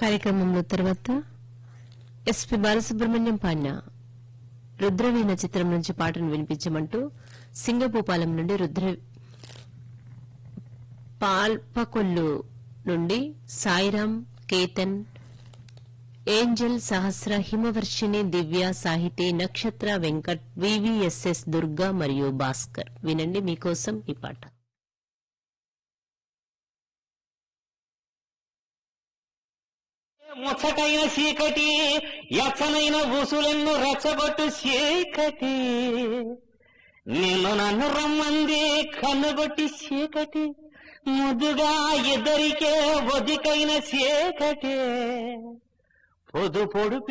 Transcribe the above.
కార్యక్రమంలో తర్వాత ఎస్పి బాలసుబ్రహ్మణ్యం పాడిన రుద్రవీణ చిత్రం నుంచి పాటను వినిపించమంటూ సింగభూపాలం నుండి రుద్ర పాల్పకొల్లు నుండి సాయిరాం కేతన్ ఏంజల్ సహస్ర హిమవర్షిణి దివ్య సాహితీ నక్షత్ర వెంకట్ వివిఎస్ఎస్ దుర్గా మరియు భాస్కర్ వినండి మీకోసం ఈ పాట ముచ్చటైన చీకటి ఎచ్చనైన ఊసులెన్ను రెచ్చగొట్టు చీకటి నిన్ను నన్ను రమ్మంది కన్నుగొట్టి చీకటి ముద్దుగా ఇద్దరికే ఒదికైన చీకటి పొదు పొడుపు